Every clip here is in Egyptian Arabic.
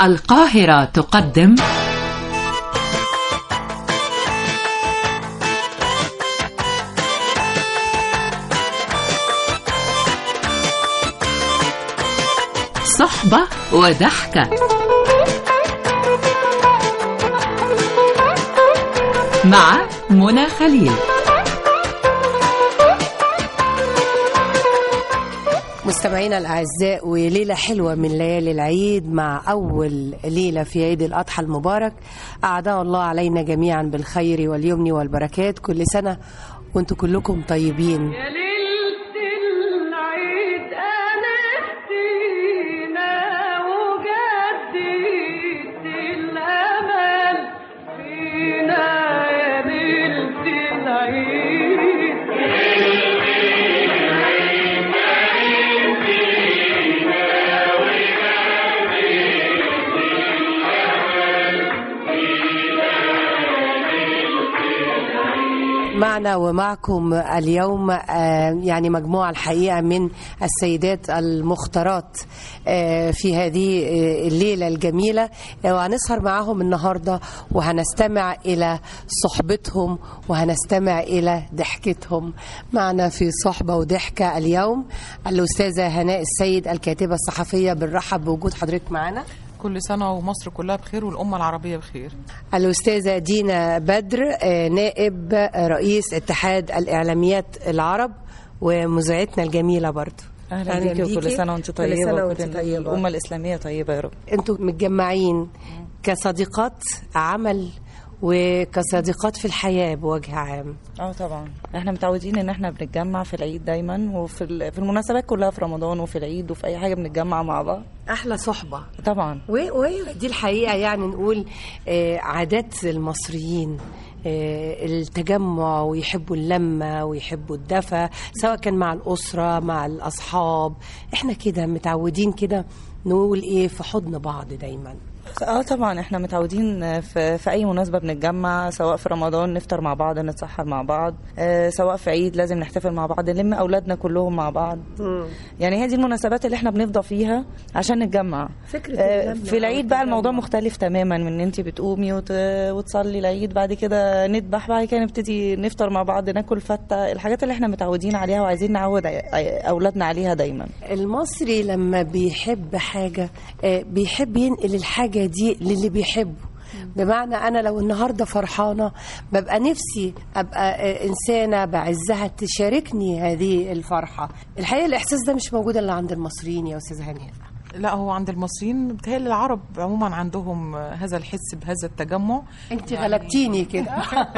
القاهرة تقدم صحبة وضحكة مع منى خليل مستمعينا الأعزاء وليلة حلوة من ليالي العيد مع أول ليلة في عيد الأضحى المبارك أعداء الله علينا جميعا بالخير واليمن والبركات كل سنة وانتم كلكم طيبين يا ليلة العيد أنستينا وجديد الأمل فينا يا ليلة العيد معنا ومعكم اليوم آه، يعني مجموعة الحقيقة من السيدات المختارات آه، في هذه آه، الليلة الجميلة آه، وهنسهر معاهم النهاردة وهنستمع إلى صحبتهم وهنستمع إلى ضحكتهم معنا في صحبة وضحكة اليوم الأستاذة هناء السيد الكاتبة الصحفية بنرحب بوجود حضرتك معنا كل سنة ومصر كلها بخير والأمة العربية بخير الأستاذة دينا بدر آه، نائب آه، رئيس اتحاد الإعلاميات العرب ومذيعتنا الجميلة برضو اهلا بيكي وكل سنه وانت طيبه كل سنة وانت وكل طيبة الامه الاسلاميه طيبه يا رب انتوا متجمعين كصديقات عمل وكصديقات في الحياة بوجه عام اه طبعا احنا متعودين ان احنا بنتجمع في العيد دايما وفي ال- في المناسبات كلها في رمضان وفي العيد وفي اي حاجه بنتجمع مع بعض أحلى صحبة طبعا ودي الحقيقة يعني نقول آه، عادات المصريين آه، التجمع ويحبوا اللمة ويحبوا الدفى سواء كان مع الأسرة مع الأصحاب احنا كده متعودين كده نقول ايه في حضن بعض دايما اه طبعا احنا متعودين في, في اي مناسبه بنتجمع سواء في رمضان نفطر مع بعض نتسحر مع بعض آه سواء في عيد لازم نحتفل مع بعض نلم اولادنا كلهم مع بعض يعني هي دي المناسبات اللي احنا بنفضى فيها عشان نتجمع فكرة آه اللمة في العيد بقى والتجمع. الموضوع مختلف تماما من ان انت بتقومي وت... وتصلي العيد بعد كده نذبح بعد كده نبتدي نفطر مع بعض ناكل فته الحاجات اللي احنا متعودين عليها وعايزين نعود ع- اولادنا عليها دايما المصري لما بيحب حاجة آه، بيحب ينقل الحاجة دي للي بيحبه بمعنى أنا لو النهاردة فرحانة ببقى نفسي أبقى آه، إنسانة بعزها تشاركني هذه الفرحة الحقيقة الإحساس ده مش موجود إلا عند المصريين يا أستاذ هناء لا هو عند المصريين بتهيألي العرب عموما عندهم هذا الحس بهذا التجمع أنت غلبتيني كده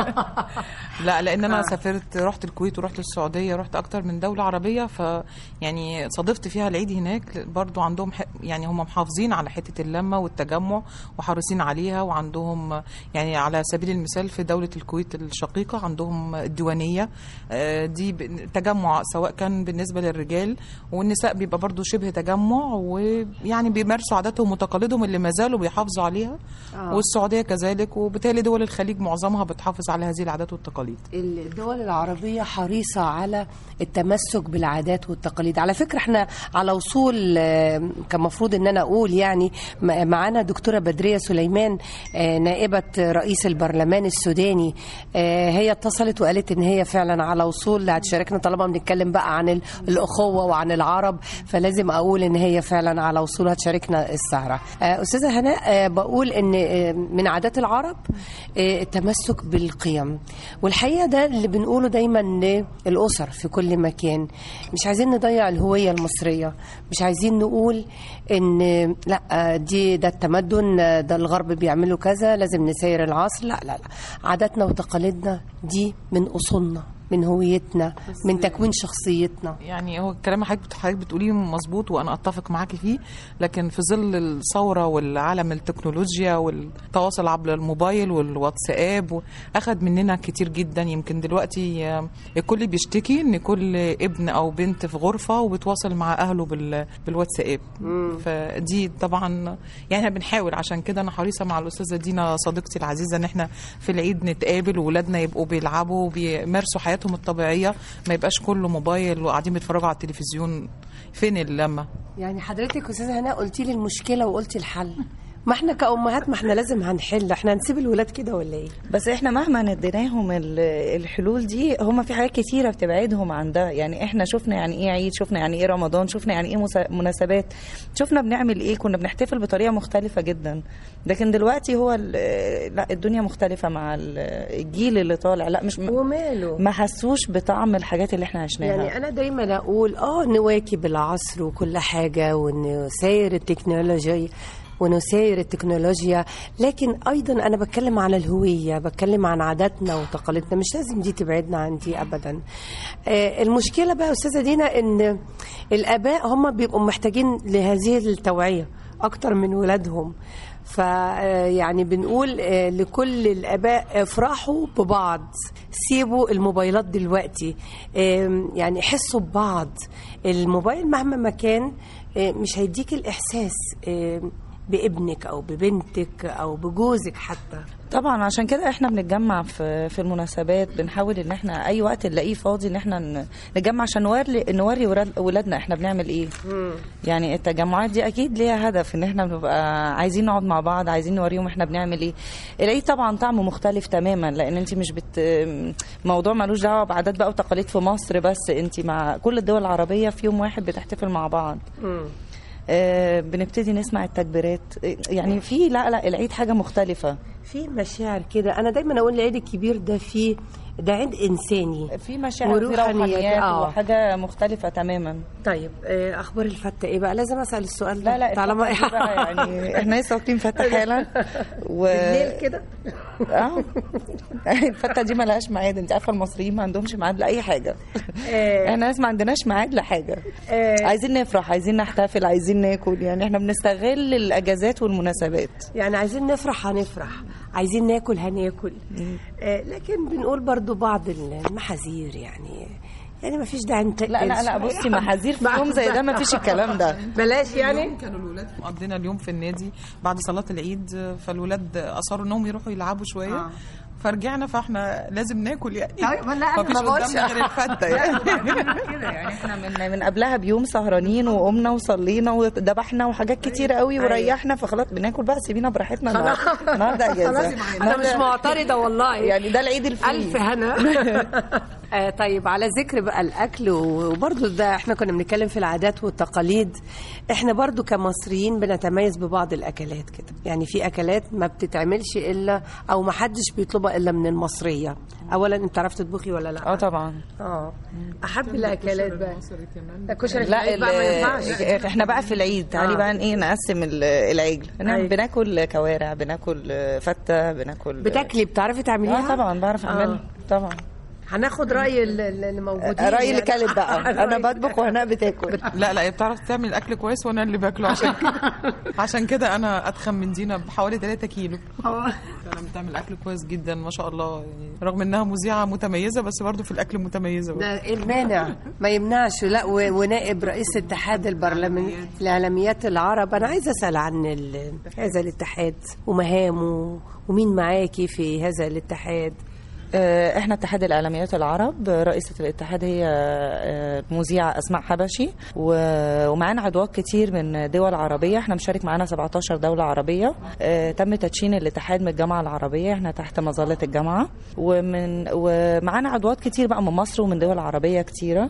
لا لان انا سافرت رحت الكويت ورحت السعوديه رحت اكتر من دوله عربيه ف يعني صادفت فيها العيد هناك برضو عندهم ح... يعني هم محافظين على حته اللمه والتجمع وحريصين عليها وعندهم يعني على سبيل المثال في دوله الكويت الشقيقه عندهم الديوانيه آه، دي ب- تجمع سواء كان بالنسبه للرجال والنساء بيبقى برضو شبه تجمع ويعني بيمارسوا عاداتهم وتقاليدهم اللي ما زالوا بيحافظوا عليها آه. والسعوديه كذلك وبالتالي دول الخليج معظمها بتحافظ على هذه العادات والتقاليد الدول العربية حريصة على التمسك بالعادات والتقاليد على فكرة احنا على وصول آه، كان مفروض ان انا اقول يعني م- معانا دكتورة بدرية سليمان آه، نائبة رئيس البرلمان السوداني آه، هي اتصلت وقالت ان هي فعلا على وصول هتشاركنا طالما بنتكلم بقى عن ال- الاخوة وعن العرب فلازم اقول ان هي فعلا على وصول هتشاركنا السهرة آه، استاذة هناء آه، بقول ان آه، من عادات العرب آه، التمسك بالقيم والحقيقه ده اللي بنقوله دايما للاسر في كل مكان مش عايزين نضيع الهويه المصريه مش عايزين نقول ان لا دي ده التمدن ده الغرب بيعملوا كذا لازم نسير العصر لا لا لا عاداتنا وتقاليدنا دي من اصولنا من هويتنا من تكوين شخصيتنا يعني هو الكلام اللي حضرتك حضرتك بتقوليه مظبوط وانا اتفق معاكي فيه لكن في ظل الثوره والعالم التكنولوجيا والتواصل عبر الموبايل والواتساب اخذ مننا كتير جدا يمكن دلوقتي آه، الكل بيشتكي ان كل ابن او بنت في غرفه وبتواصل مع اهله بال- بالواتساب فدي طبعا يعني احنا بنحاول عشان كده انا حريصه مع الاستاذه دينا صديقتي العزيزه ان احنا في العيد نتقابل واولادنا يبقوا بيلعبوا وبيمارسوا حياتهم الطبيعيه ما يبقاش كله موبايل وقاعدين بيتفرجوا على التلفزيون فين اللمه يعني حضرتك استاذه هناء قلتي لي المشكله وقلتي الحل ما احنا كأمهات ما احنا لازم هنحل احنا هنسيب الولاد كده ولا ايه بس احنا مهما نديناهم ال- الحلول دي هم في حاجات كتيره بتبعدهم عن ده يعني احنا شفنا يعني ايه عيد شفنا يعني ايه رمضان شفنا يعني ايه مسا- مناسبات شفنا بنعمل ايه كنا بنحتفل بطريقه مختلفه جدا لكن دلوقتي هو ال- لا الدنيا مختلفه مع ال- الجيل اللي طالع لا مش م- وماله ما حسوش بطعم الحاجات اللي احنا عشناها يعني انا دايما اقول اه نواكب العصر وكل حاجه ونساير التكنولوجيا ونساير التكنولوجيا لكن ايضا انا بتكلم على الهويه بتكلم عن عاداتنا وتقاليدنا مش لازم دي تبعدنا عن دي ابدا آه المشكله بقى يا استاذه دينا ان الاباء هم بيبقوا محتاجين لهذه التوعيه اكتر من ولادهم ف آه، يعني بنقول آه، لكل الاباء افرحوا ببعض سيبوا الموبايلات دلوقتي آم، يعني حسوا ببعض الموبايل مهما ما كان آه، مش هيديك الاحساس آم، بابنك او ببنتك او بجوزك حتى طبعا عشان كده احنا بنتجمع في في المناسبات بنحاول ان احنا اي وقت نلاقيه فاضي ان احنا ن- نتجمع عشان نوري نوري ولاد- ولادنا احنا بنعمل ايه يعني التجمعات دي اكيد ليها هدف ان احنا بنبقى عايزين نقعد مع بعض عايزين نوريهم احنا بنعمل ايه العيد طبعا طعمه مختلف تماما لان انت مش بت موضوع ملوش دعوه بعادات بقى وتقاليد في مصر بس انت مع كل الدول العربيه في يوم واحد بتحتفل مع بعض آه، بنبتدي نسمع التكبيرات آه، يعني في لا لا العيد حاجه مختلفه في مشاعر كده انا دايما اقول العيد الكبير ده فيه ده عيد انساني في مشاعر وفي وروحانيات، روحانيات آه. وحاجه مختلفه تماما طيب آه، اخبار الفته ايه بقى لازم اسال السؤال ده لا لا طالما الفترة دي بقى يعني احنا لسه واكلين فته حالا و بالليل كده اه الفته دي ملهاش ميعاد انت عارفه المصريين ما عندهمش ميعاد لاي حاجه آه. احنا ناس ما عندناش ميعاد لحاجه آه. عايزين نفرح عايزين نحتفل عايزين ناكل يعني احنا بنستغل الاجازات والمناسبات يعني عايزين نفرح هنفرح عايزين ناكل هناكل آه لكن بنقول برضو بعض المحاذير يعني يعني ما فيش داعي نتقل لا لا لا شوية. بصي محاذير في يوم زي ده ما فيش الكلام ده بلاش يعني اليوم كانوا الولاد مقضينا اليوم في النادي بعد صلاة العيد فالولاد أصروا إنهم يروحوا يلعبوا شوية آه. فرجعنا فاحنا لازم ناكل يعني طيب، لا، أنا مفيش ما بقولش. قدامنا غير الفتة يعني كده يعني احنا من من قبلها بيوم سهرانين وقمنا وصلينا وذبحنا وحاجات كتيره قوي وريحنا فخلاص بناكل بقى سيبينا براحتنا النهارده النهارده اجازه انا مش معترضه والله يعني ده العيد الفري الف هنا آه طيب على ذكر بقى الاكل وبرضو ده احنا كنا بنتكلم في العادات والتقاليد احنا برضو كمصريين بنتميز ببعض الاكلات كده يعني في اكلات ما بتتعملش الا او ما حدش بيطلبها الا من المصريه اولا انت عرفت تطبخي ولا لا اه طبعا اه احب الاكلات بقى الكشري في لا العيد بقى ما ينفعش ال- احنا بقى في العيد تعالي آه. بقى ايه نقسم ال- العجل نعم، أيوة. بناكل كوارع بناكل فته بناكل بتاكلي بتعرفي تعمليها اه طبعا بعرف اعملها طبعا هناخد راي ال- ال- اللي موجودين راي اللي يعني. كلب بقى انا رأي- بطبخ وهناء بتاكل لا لا هي بتعرف تعمل اكل كويس وانا اللي باكله عشان كده عشان كده انا اتخن من دينا بحوالي 3 كيلو فعلا بتعمل اكل كويس جدا ما شاء الله يعني رغم انها مذيعه متميزه بس برضه في الاكل متميزه برضه. ده ايه المانع ما يمنعش لا و- ونائب رئيس اتحاد البرلمان الاعلاميات العرب انا عايزه اسال عن ال- هذا الاتحاد ومهامه ومين معاكي في هذا الاتحاد آه، احنا اتحاد الاعلاميات العرب رئيسة الاتحاد هي آه، المذيعة اسماء حبشي و- ومعانا عضوات كتير من دول عربية احنا مشارك معانا 17 دولة عربية آه، تم تدشين الاتحاد من الجامعة العربية احنا تحت مظلة الجامعة ومن ومعانا عضوات كتير بقى من مصر ومن دول عربية كتيرة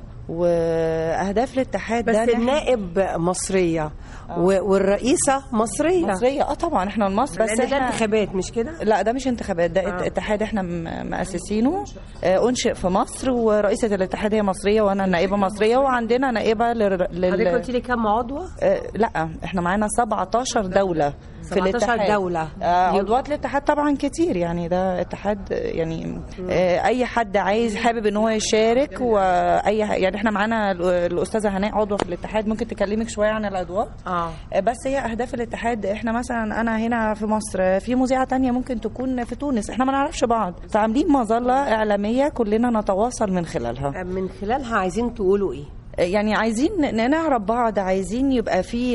واهداف الاتحاد بس ده إن إحنا- النائب مصريه و- والرئيسه مصريه مصرية اه طبعا احنا من مصر بس بس ده احنا انتخابات مش كده لا ده مش انتخابات ده آه. اتحاد احنا م- مؤسسينه آه، انشئ في مصر ورئيسة الاتحاد هي مصرية وانا نائبة مصرية وعندنا نائبة لل... لل... حضرتك قلت لي كام عضوه آه، لا احنا معانا 17 دولة في 17 الاتحاد دولة. آه، عضوات الاتحاد طبعا كتير يعني ده اتحاد آه، يعني آه، اي حد عايز حابب ان هو يشارك واي ح- يعني احنا معانا ال- الاستاذه هناء عضوه في الاتحاد ممكن تكلمك شويه عن العضوات اه آه، بس هي اهداف الاتحاد احنا مثلا انا هنا في مصر آه، في مذيعه تانية ممكن تكون في تونس احنا ما نعرفش بعض فعاملين مظله اعلاميه كلنا نتواصل من خلالها من خلالها عايزين تقولوا ايه يعني عايزين ن- نعرف بعض عايزين يبقى في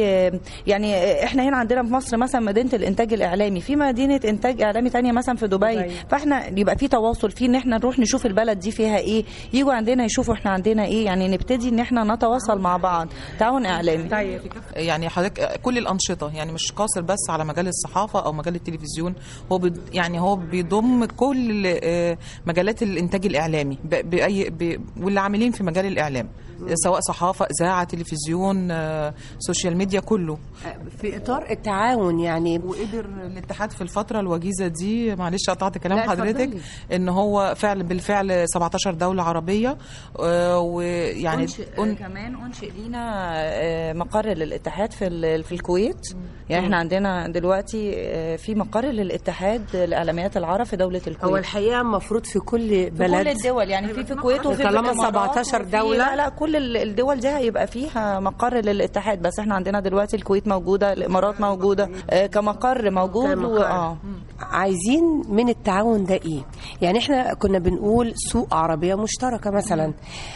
يعني احنا هنا عندنا في مصر مثلا مدينه الانتاج الاعلامي في مدينه انتاج اعلامي تانية مثلا في دبي, دبي. دبي. فاحنا يبقى في تواصل في ان احنا نروح نشوف البلد دي فيها ايه يجوا عندنا يشوفوا احنا عندنا ايه يعني نبتدي ان احنا نتواصل مع بعض تعاون اعلامي طيب يعني حضرتك كل الانشطه يعني مش قاصر بس على مجال الصحافه او مجال التلفزيون هو بيض يعني هو بيضم كل آه، مجالات الانتاج الاعلامي ب- باي ب- واللي عاملين في مجال الاعلام سواء صحافه اذاعه تلفزيون آه، سوشيال ميديا كله في اطار التعاون يعني وقدر الاتحاد في الفترة الوجيزة دي معلش قطعت كلام لا، حضرتك اتفضلي. ان هو فعلا بالفعل 17 دولة عربية آه، ويعني أنشئ أن- كمان انشئ لينا آه، مقر للاتحاد في ال- في الكويت يعني احنا عندنا دلوقتي آه، في مقر للاتحاد الاعلاميات العرب في دوله الكويت هو الحقيقه المفروض في كل في بلد كل الدول يعني في في الكويت وفي طالما الإمارات 17 وفي- دولة. لا لا كل ال- الدول دي هيبقى فيها مقر للاتحاد بس احنا عندنا دلوقتي الكويت موجوده الامارات موجوده آه، كمقر موجود و... كمقر. اه عايزين من التعاون ده ايه يعني احنا كنا بنقول سوق عربيه مشتركه مثلا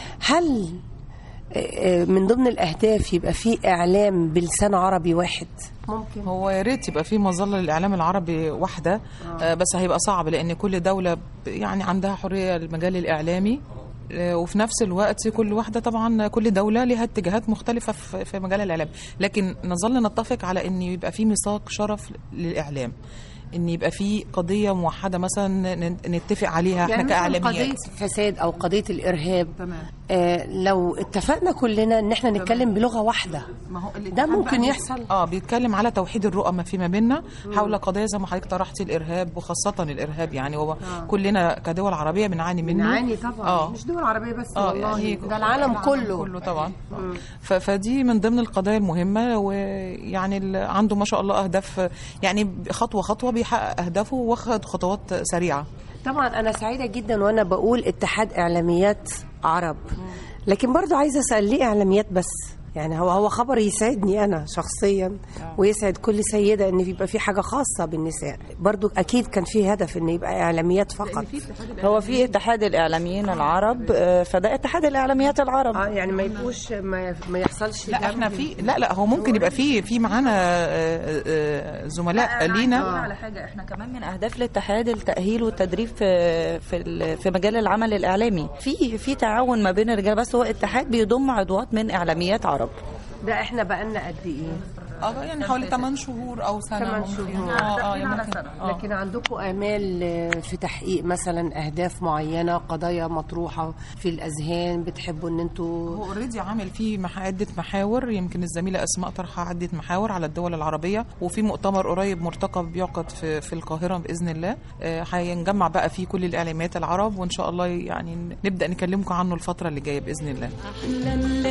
هل آه، آه، من ضمن الاهداف يبقى في اعلام بلسان عربي واحد ممكن هو يا ريت يبقى في مظله للاعلام العربي واحده آه، بس هيبقى صعب لان كل دوله ب- يعني عندها حريه المجال الاعلامي آه، وفي نفس الوقت كل واحده طبعا كل دوله لها اتجاهات مختلفه في في مجال الاعلام لكن نظل نتفق على ان يبقى في ميثاق شرف للاعلام ان يبقى في قضيه موحده مثلا ن- نتفق عليها احنا يعني مثلاً قضيه كاعلاميات فساد او قضيه الارهاب تمام. آه لو اتفقنا كلنا ان احنا نتكلم بلغه واحده ما هو ده ممكن بقى يحصل اه بيتكلم على توحيد الرؤى ما فيما بيننا حول قضايا زي ما حضرتك طرحتي الارهاب وخاصه الارهاب يعني هو كلنا كدول عربيه بنعاني منه نعاني طبعا اه مش دول عربيه بس اه والله يعني ده العالم كله كله طبعا ف- فدي من ضمن القضايا المهمه ويعني ال- عنده ما شاء الله اهداف يعني خطوه خطوه بيحقق اهدافه واخد خطوات سريعه طبعا انا سعيده جدا وانا بقول اتحاد اعلاميات عرب لكن برضو عايزه اسال ليه اعلاميات بس يعني هو هو خبر يسعدني انا شخصيا ويسعد كل سيده ان يبقى في حاجه خاصه بالنساء برضو اكيد كان في هدف ان يبقى اعلاميات فقط هو في اتحاد الاعلاميين العرب آه، فده اتحاد الاعلاميات العرب اه يعني ما يبقوش ما, ما يحصلش لا احنا في لا لا هو ممكن يبقى في في معانا آه، آه، زملاء لينا على حاجه احنا كمان من اهداف الاتحاد التاهيل والتدريب في في ال- في مجال العمل الاعلامي في في تعاون ما بين الرجال بس هو اتحاد بيضم عضوات من اعلاميات عرب ده احنا بقالنا قد ايه اه يعني حوالي 8 شهور او سنه تمن ممكن. شهور. اه اه يعني ممكن. آه. لكن عندكم امال آه، في تحقيق مثلا اهداف معينه قضايا مطروحه في الاذهان بتحبوا ان انتوا هو اوريدي عامل فيه مح- عده محاور يمكن الزميله اسماء طرحه عده محاور على الدول العربيه وفي مؤتمر قريب مرتقب بيعقد في في القاهره باذن الله آه، هينجمع بقى فيه كل الاعلاميات العرب وان شاء الله يعني نبدا نكلمكم عنه الفتره اللي جايه باذن الله أحلى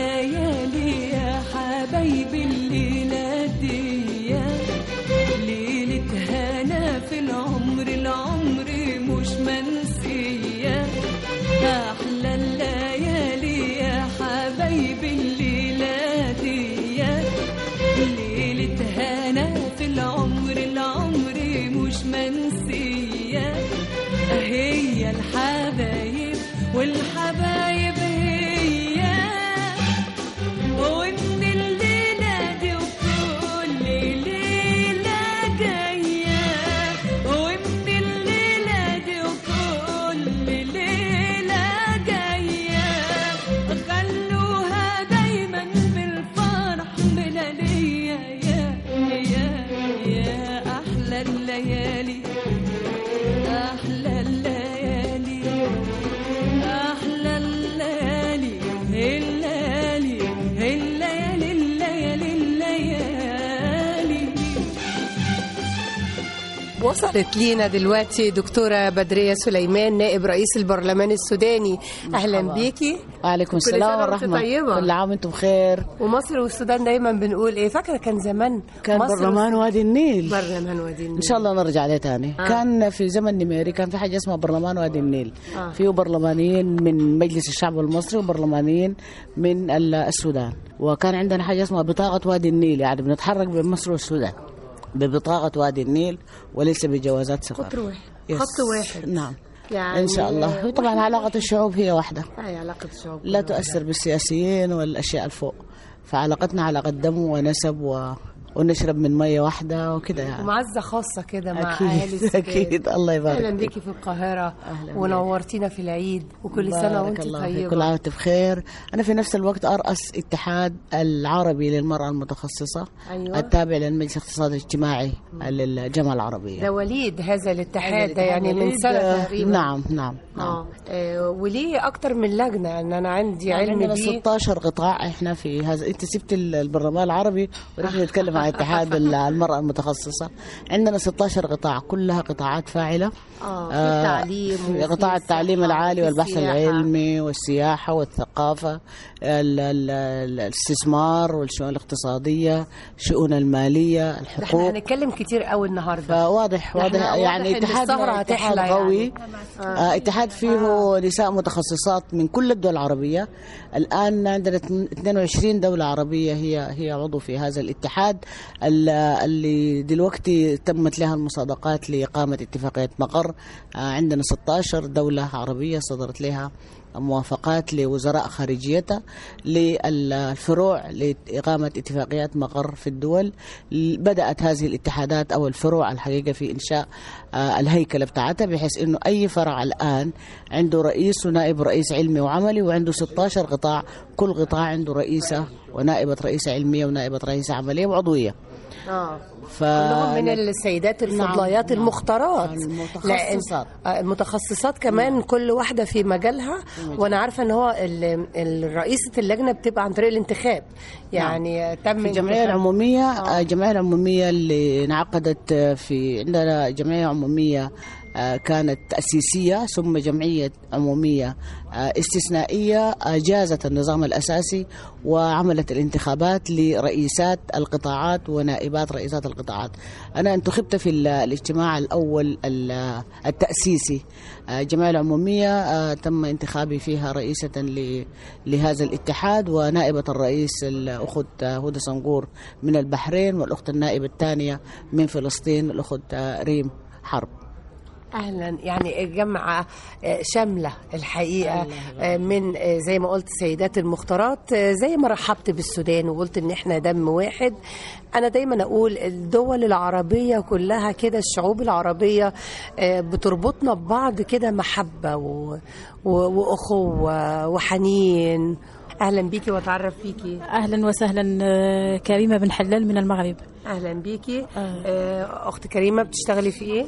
الليالي يا حبايبي الليلة دي ليلة هنا في العمر العمر مش منسية أحلى الليالي يا حبايبي الليلة دي ليلة هنا في العمر العمر مش منسية هي الحبايب والحبايب هي ومن الليلة دي وكل ليلة جاية ومن الليلة دي وكل ليلة جاية خلوها دايما بالفرح ملالية يا يا يا أحلى الليالي أحلى الليالي أحلى الليالي الليالي الليالي الليالي الليالي وصلت لينا دلوقتي دكتورة بدرية سليمان نائب رئيس البرلمان السوداني أهلا بيكي وعليكم كل السلام سنة وأنت والرحمة طيبة. كل عام وانتم بخير ومصر والسودان دايما بنقول إيه فاكرة كان زمان كان مصر برلمان وادي النيل برلمان وادي النيل ان شاء الله نرجع له تاني آه. كان في زمن نميري كان في حاجه اسمها برلمان وادي النيل آه. فيه برلمانيين من مجلس الشعب المصري وبرلمانيين من ال- السودان وكان عندنا حاجه اسمها بطاقه وادي النيل يعني بنتحرك بين مصر والسودان ببطاقه وادي النيل وليس بجوازات سفر خط واحد يس. خط واحد نعم يعني- ان شاء الله وطبعا علاقه الشعوب هي واحده هاي علاقة الشعوب لا تؤثر بالسياسيين والاشياء الفوق فعلاقتنا علاقه دم ونسب و... ونشرب من ميه واحده وكده يعني معزة خاصة كده مع أكيد، أهالي السودان. أكيد، الله يبارك أهلا فيك. بيكي في القاهرة أهلا ونورتينا في العيد وكل سنة بارك وأنت الله فيك. طيبة كل عام وانت بخير انا في نفس الوقت ارأس اتحاد العربي للمرأة المتخصصة أيوة. التابع للمجلس الاقتصادي الاجتماعي للجامعة العربية ده وليد هذا الاتحاد ده يعني من سنة آه، تقريبا نعم نعم نعم آه. آه، وليه أكتر من لجنة يعني أنا عندي علم عندنا بيه 16 قطاع احنا في هذا انت سبت ال- البرلمان العربي ونحن نتكلم عن اتحاد ال- المرأة المتخصصة عندنا 16 قطاع كلها قطاعات فاعلة آه، في آه، التعليم في وفي قطاع التعليم الصحة العالي وفي والبحث السياحة. العلمي والسياحة والثقافة ال- ال- ال- الاستثمار والشؤون الاقتصادية الشؤون المالية ده احنا الحقوق هنتكلم كتير قوي النهارده فواضح نحن واضح واضح يعني إن اتحاد الثغرة اتحاد هتحلى قوي يعني. آه. اتحاد فيه نساء متخصصات من كل الدول العربية الآن عندنا 22 دولة عربية هي هي عضو في هذا الاتحاد ال- اللي دلوقتي تمت لها المصادقات لإقامة اتفاقية مقر آه، عندنا 16 دولة عربية صدرت لها موافقات لوزراء خارجيتها للفروع لإقامة اتفاقيات مقر في الدول بدأت هذه الاتحادات أو الفروع الحقيقة في إنشاء آه، الهيكلة بتاعتها بحيث أنه أي فرع الآن عنده رئيس ونائب رئيس علمي وعملي وعنده 16 قطاع كل قطاع عنده رئيسة ونائبة رئيسة علمية ونائبة رئيسة عملية وعضوية اه ف... كلهم من السيدات الفضليات نعم. المختارات المتخصصات. لأن- آه، المتخصصات كمان كل واحدة في مجالها وانا عارفه ان هو ال- ال- رئيسة اللجنة بتبقى عن طريق الانتخاب يعني تم في الجمعية انتخاب- العمومية آه. الجمعية العمومية اللي انعقدت آه، في عندنا جمعية عمومية آه، كانت تأسيسية ثم جمعية عمومية آه، استثنائية آه، جازت النظام الأساسي وعملت الانتخابات لرئيسات القطاعات ونائبات رئيسات القطاعات أنا انتخبت في ال- الاجتماع الأول ال- التأسيسي آه، الجمعية العمومية آه، تم انتخابي فيها رئيسة ل- لهذا الاتحاد ونائبة الرئيس الأخت آه، هدى صنقور من البحرين والأخت النائبة الثانية من فلسطين الأخت آه، ريم حرب اهلا يعني جامعه آه، شامله الحقيقه آه، من آه، زي ما قلت سيدات المختارات آه، زي ما رحبت بالسودان وقلت ان احنا دم واحد انا دايما اقول الدول العربيه كلها كده الشعوب العربيه آه، بتربطنا ببعض كده محبه و... و... واخوه وحنين اهلا بيكي واتعرف بيكي اهلا وسهلا آه، كريمه بن حلال من المغرب اهلا بيكي آه، اخت كريمه بتشتغلي في ايه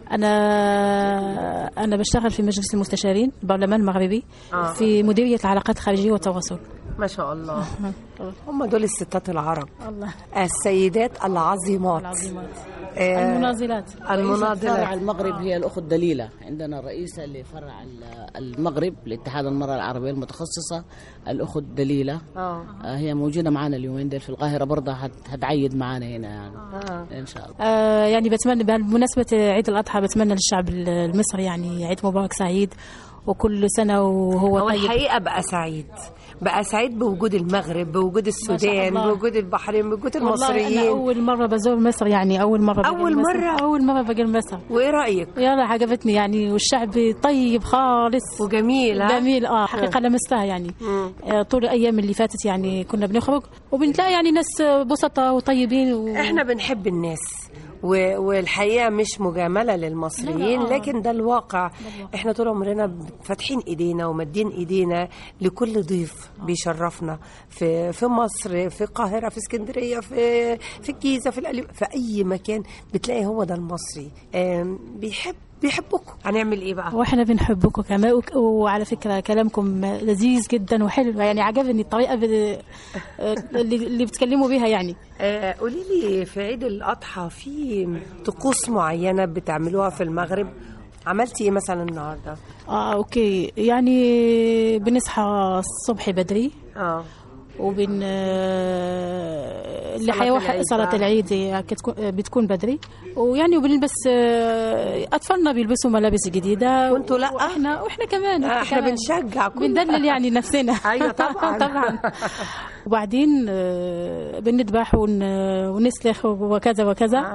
انا انا بشتغل في مجلس المستشارين البرلمان المغربي آه. في مديريه العلاقات الخارجيه والتواصل ما شاء الله هم دول الستات العرب الله السيدات العظيمات العظيمات آه، المناظلات فرع المناضلات المغرب هي الأخت دليلة عندنا الرئيسة لفرع ال- المغرب لاتحاد المرأة العربية المتخصصة الأخت دليلة اه آه، هي موجودة معنا اليومين دول في القاهرة برضه هت- هتعيد معنا هنا يعني آه. إن شاء الله آه يعني بتمنى بمناسبه عيد الاضحى بتمنى للشعب المصري يعني عيد مبارك سعيد وكل سنه وهو هو طيب الحقيقه بقى سعيد بقى سعيد بوجود المغرب بوجود السودان الله. بوجود البحرين بوجود والله أنا المصريين أول مرة بزور مصر يعني أول مرة بجي أول مصر. مرة؟ أول مرة بجي مصر وايه رايك يلا عجبتني يعني والشعب طيب خالص وجميل ها؟ جميل اه حقيقه لمستها يعني آه، طول الايام اللي فاتت يعني كنا بنخرج وبنلاقي يعني ناس بسطة وطيبين و... احنا بنحب الناس و- والحقيقه مش مجامله للمصريين لا، لا، آه. لكن ده الواقع احنا طول عمرنا فاتحين ايدينا ومادين ايدينا لكل ضيف بيشرفنا في في مصر في القاهره في اسكندريه في في الجيزه في القليوب في اي مكان بتلاقي هو ده المصري آم، بيحب بيحبكم هنعمل ايه بقى واحنا بنحبكم كمان وك- وعلى فكره كلامكم لذيذ جدا وحلو يعني عجبني الطريقه ب... اللي اللي بتكلموا بيها يعني آه، قولي لي في عيد الاضحى في طقوس معينه بتعملوها في المغرب عملتي ايه مثلا النهارده اه اوكي يعني بنصحى الصبح بدري اه وبن آه، اللي صلاة حيروح العيد صلاة بقى. العيد هي كتكون- بتكون بدري ويعني وبنلبس آه، أطفالنا بيلبسوا ملابس جديدة وانتوا لأ؟ واحنا واحنا كمان آه، احنا كمان. بنشجع كل بندلل يعني نفسنا أيوة طبعاً. طبعا وبعدين آه، بنذبح ون- ونسلخ وكذا وكذا آه.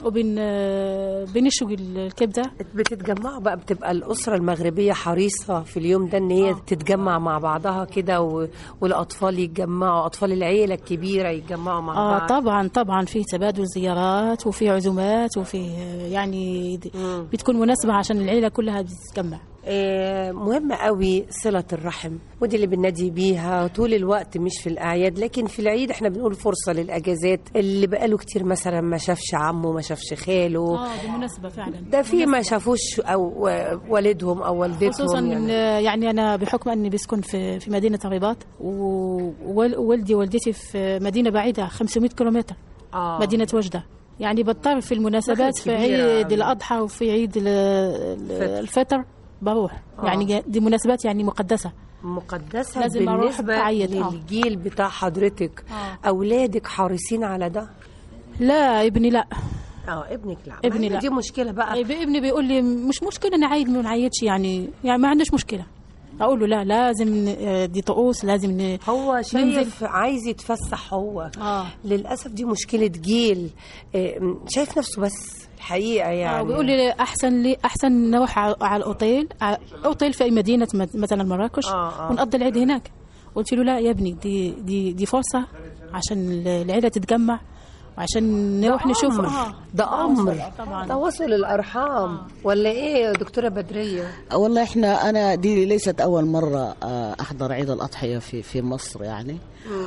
وبن آه، بنشوي الكبده بتتجمعوا بقى بتبقى الأسرة المغربية حريصة في اليوم ده إن هي تتجمع مع بعضها كده و... والأطفال يتجمعوا أطفال العيلة الكبيرة يتجمعوا مع اه بعض طبعا طبعا في تبادل زيارات وفي عزومات وفي آه، يعني د- بتكون مناسبه عشان العيله كلها بتتجمع آه، مهم قوي صلة الرحم ودي اللي بننادي بيها طول الوقت مش في الأعياد لكن في العيد احنا بنقول فرصة للأجازات اللي بقاله كتير مثلا ما شافش عمه ما شافش خاله اه دي مناسبه فعلا ده في ما شافوش أو آه، والدهم أو والدتهم خصوصا من يعني. يعني انا بحكم اني بسكن في في مدينه الرباط و- ووال- ووالدي ووالدتي في مدينه بعيده 500 كيلومتر آه. مدينه وجده يعني بضطر في المناسبات في كبيرة عيد يعني. الاضحى وفي عيد ال- ال- الفطر بروح آه. يعني دي مناسبات يعني مقدسه مقدسة لازم أروح بالنسبة بعيد، آه. للجيل بتاع حضرتك آه. أولادك حريصين على ده لا ابني لا اه ابنك لا ابني ما لا. دي مشكلة بقى طيب ابني بيقول لي مش مشكله نعيد ما نعيدش يعني يعني ما عندناش مشكله اقول له لا لازم ن- آه، دي طقوس لازم ن- هو ننزل. شايف عايز يتفسح هو اه للاسف دي مشكله جيل آه، شايف نفسه بس الحقيقه يعني يعني بيقول لي احسن لي احسن نروح على على الاوتيل على- اوتيل في مدينه مت- مثلا مراكش آه، آه. ونقضي العيد هناك قلت له لا يا ابني دي دي دي فرصه عشان العيله تتجمع وعشان نروح نشوف أمر. اه ده امر طبعا تواصل الارحام ولا ايه يا دكتوره بدريه والله احنا انا دي ليست اول مره آه، احضر عيد الاضحيه في في مصر يعني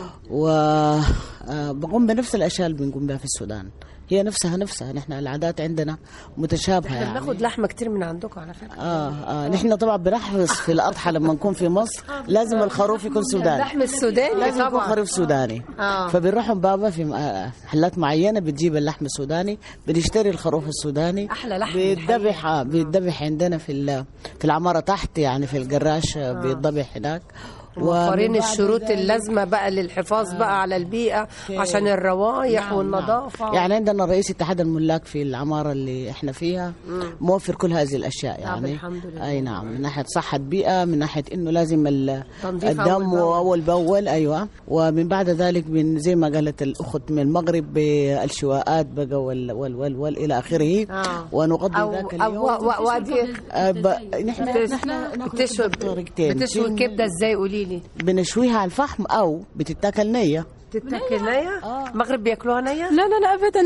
وبقوم بنفس الاشياء اللي بنقوم بها في السودان هي نفسها نفسها نحن العادات عندنا متشابهه احنا يعني بناخد لحمه كتير من عندكم على فكره اه اه نحن طبعا بنحرص في الاضحى لما نكون في مصر لازم الخروف يكون سوداني اللحم السوداني لازم يكون طبعا خروف سوداني آه. فبنروح بابا في م- محلات معينه بتجيب اللحم السوداني بنشتري الخروف السوداني أحلى لحم بيتذبح آه، بيتذبح عندنا في ال- في العماره تحت يعني في الجراش آه. بيتذبح هناك موفرين ومن بعد الشروط ذلك- اللازمه بقى للحفاظ بقى على البيئه عشان الروايح نعم، والنظافه نعم. يعني عندنا رئيس اتحاد الملاك في العماره اللي احنا فيها موفر كل هذه الاشياء يعني الحمد لله. اي نعم من ناحيه صحه بيئه من ناحيه انه لازم ال- تنظيف الدم أول بأول. اول باول ايوه ومن بعد ذلك من زي ما قالت الاخت من المغرب بالشواءات بقى وال وال وال, وال الى اخره آه. ونقضي او ذاك او اليوم و- و- ودي آه، ب- نحن بتس- نحن بتشوي بطريقتين. بتشوي في- الكبده ازاي قولي لي بنشويها على الفحم او بتتاكل نيه تتاكل نيه المغرب بياكلوها نيه لا لا لا ابدا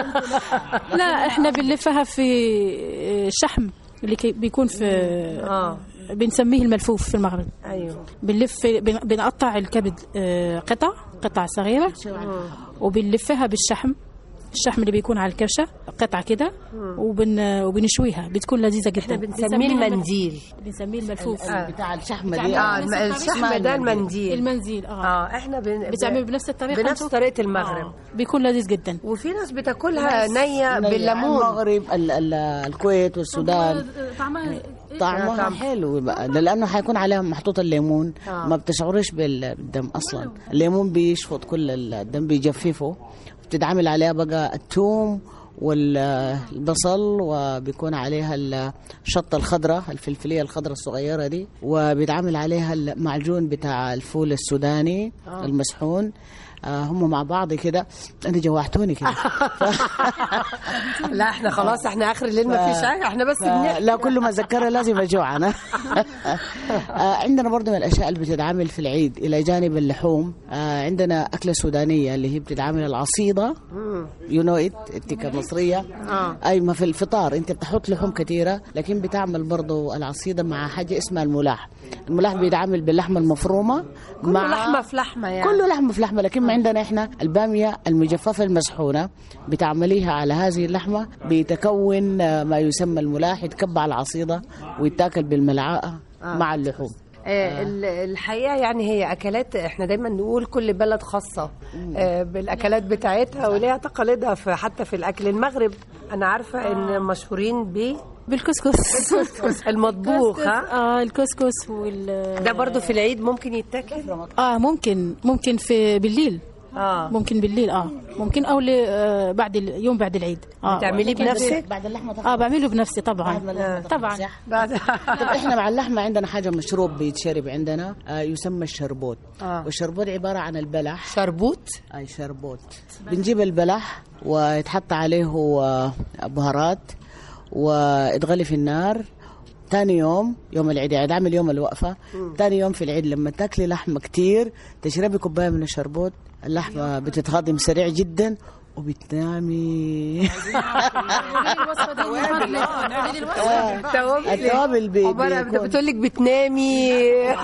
لا احنا بنلفها في شحم اللي كي- بيكون في اه بنسميه الملفوف في المغرب ايوه بنلف بن- بنقطع الكبد آه، قطع قطع صغيرة وبنلفها بالشحم الشحم اللي بيكون على الكرشة قطعة كده وبن وبنشويها بتكون لذيذة جدا احنا بنسميه بنسميها المنديل بنسميه الملفوف بتاع الشحمه بتاع دي اه نفس الم- الطريقة. الشحم ده المنديل المنزيل اه, اه احنا بن... بتعمل بنفس الطريقة بنفس أنتوا؟ طريقه المغرب آه. بيكون لذيذ جدا وفي ناس بتاكلها نيه نية. بالليمون المغرب ال- ال- الكويت والسودان طعمها طعمها طعم. حلو بقى ده لانه حيكون عليها محطوط الليمون آه. ما بتشعرش بال- بالدم اصلا الليمون بيشفط كل الدم بيجففه بتتعمل عليها بقى الثوم والبصل وبيكون عليها الشطه الخضراء الفلفليه الخضراء الصغيره دي وبيتعمل عليها المعجون بتاع الفول السوداني المسحون آه هم مع بعض كده انا جوعتوني كده لا احنا خلاص احنا اخر الليل ما فيش حاجه احنا بس ف- بنحكي لا كل ما اتذكرها لازم اجوع انا آه، عندنا برضه من الاشياء اللي بتتعمل في العيد الى جانب اللحوم آه، عندنا اكله سودانيه اللي هي بتتعمل العصيده يو نو ات انت كمصريه آه. اي ما في الفطار انت بتحط لحوم كثيره لكن بتعمل برضه العصيده مع حاجه اسمها الملاح الملاح بيتعمل باللحمه المفرومه كله لحمه في لحمه يعني كله لحمه في لحمه لكن ما عندنا احنا الباميه المجففه المسحونه بتعمليها على هذه اللحمه بيتكون آه، ما يسمى الملاح يتكب على العصيده ويتاكل بالملعقه مع اللحوم آه، ال- الحقيقه يعني هي اكلات احنا دايما نقول كل بلد خاصه آه، بالاكلات بتاعتها وليها تقاليدها في حتى في الاكل المغرب انا عارفه ان مشهورين ب بالكسكس المطبوخ ها اه الكسكس وال ده برضو في العيد ممكن يتاكل اه ممكن ممكن في بالليل اه ممكن بالليل اه ممكن او ل- آه، بعد ال- يوم بعد العيد اه بتعمليه ممكن بنفسك؟ بعد اللحمه اه بعمله بنفسي طبعا بعد ما اللحمة تخلص، طبعا صح؟ بعد طب احنا مع اللحمه عندنا حاجه مشروب بيتشرب عندنا آه يسمى الشربوت آه. والشربوت عباره عن البلح شربوت اي شربوت بنجيب البلح ويتحط عليه آه، بهارات ويتغلي في النار تاني يوم يوم العيد يعني عامل يوم الوقفة تاني يوم في العيد لما تاكلي لحمة كتير تشربي كوباية من الشربوت اللحمة بتتهضم سريع جدا وبتنامي التوابل بي- عبارة بيكون- بتقول لك بتنامي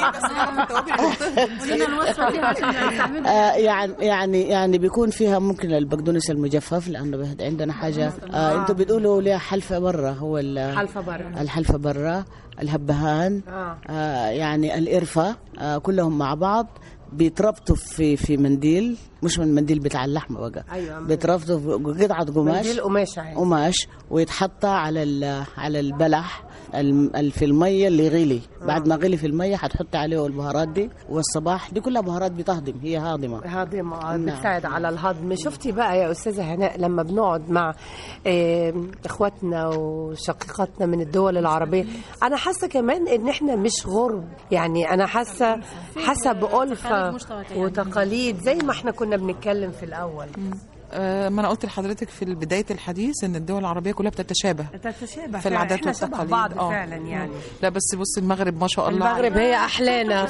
آه يعني يعني يعني بيكون فيها ممكن البقدونس المجفف لانه بهد- عندنا حاجه آه انتوا بتقولوا ليها حلفه برا هو ال- حلفة برا. الحلفه برا الهبهان آه. آه يعني القرفه آه كلهم مع بعض بيتربطوا في في منديل مش من المنديل بتاع اللحمه بقى أيوة. بيتربطوا في قطعه قماش منديل قماش عادي. قماش ويتحط على ال- على البلح الم- ال- في الميه اللي غلي بعد ما غلي في الميه حتحط عليه البهارات دي والصباح دي كلها بهارات بتهضم هي هاضمه هضم آه، نعم. بتساعد على الهضم شفتي بقى يا استاذه هناء لما بنقعد مع آه، اخواتنا وشقيقاتنا من الدول العربيه انا حاسه كمان ان احنا مش غرب يعني انا حاسه حاسه بألفه وتقاليد زي ما احنا كنا بنتكلم في الاول آه، ما انا قلت لحضرتك في بدايه الحديث ان الدول العربيه كلها بتتشابه تتشابه في العادات احنا شبه والتقاليد بعض آه. فعلا يعني لا بس بص المغرب ما شاء الله المغرب هي احلانا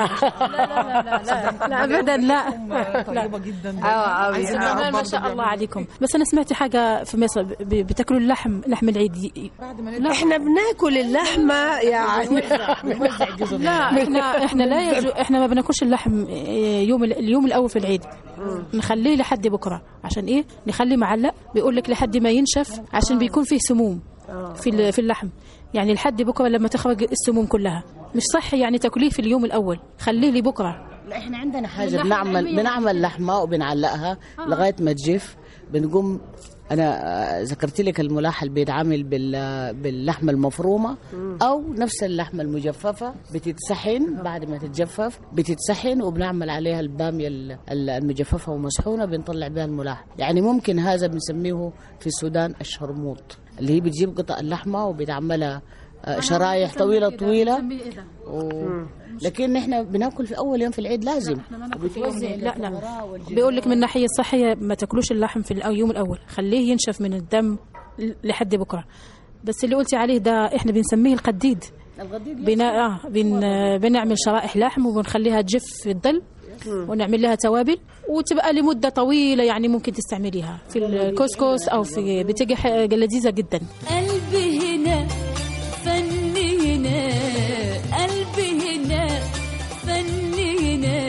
لا ابدا لا طيبه جدا اه آه، بس آه. كمان ما شاء الله عليكم بس انا سمعت حاجه في مصر ب- بتاكلوا اللحم لحم العيد ي- لا احنا بناكل اللحمه يعني لا احنا احنا لا يجو احنا ما بناكلش اللحم آه، يوم ال- اليوم الاول في العيد نخليه لحد بكره عشان ايه نخليه معلق بيقول لك لحد ما ينشف عشان بيكون فيه سموم في ال- في اللحم يعني لحد بكره لما تخرج السموم كلها مش صح يعني تاكليه في اليوم الاول خليه لبكره لا احنا عندنا حاجه بنعمل بنعمل لحمه وبنعلقها لغايه ما تجف بنقوم انا آه، ذكرت لك الملاح اللي بيتعامل بال- باللحمه المفرومه او نفس اللحمه المجففه بتتسحن بعد ما تتجفف بتتسحن وبنعمل عليها الباميه ال- ال- المجففه ومسحونه بنطلع بها الملاح يعني ممكن هذا بنسميه في السودان الشرموط اللي هي بتجيب قطع اللحمه وبتعملها آه، شرايح طويله طويله و... لكن احنا بناكل في اول يوم في العيد لازم وبتوزع لا لا بيقول لك من الناحيه الصحيه ما تاكلوش اللحم في اليوم الاول خليه ينشف من الدم لحد بكره بس اللي قلتي عليه ده احنا بنسميه القديد بنا... آه بن... بنعمل شرائح لحم وبنخليها تجف في الظل ونعمل لها توابل وتبقى لمده طويله يعني ممكن تستعمليها في الكسكس او في بتجي ح- لذيذه جدا قلبي هنا فني هنا قلبي هنا فني هنا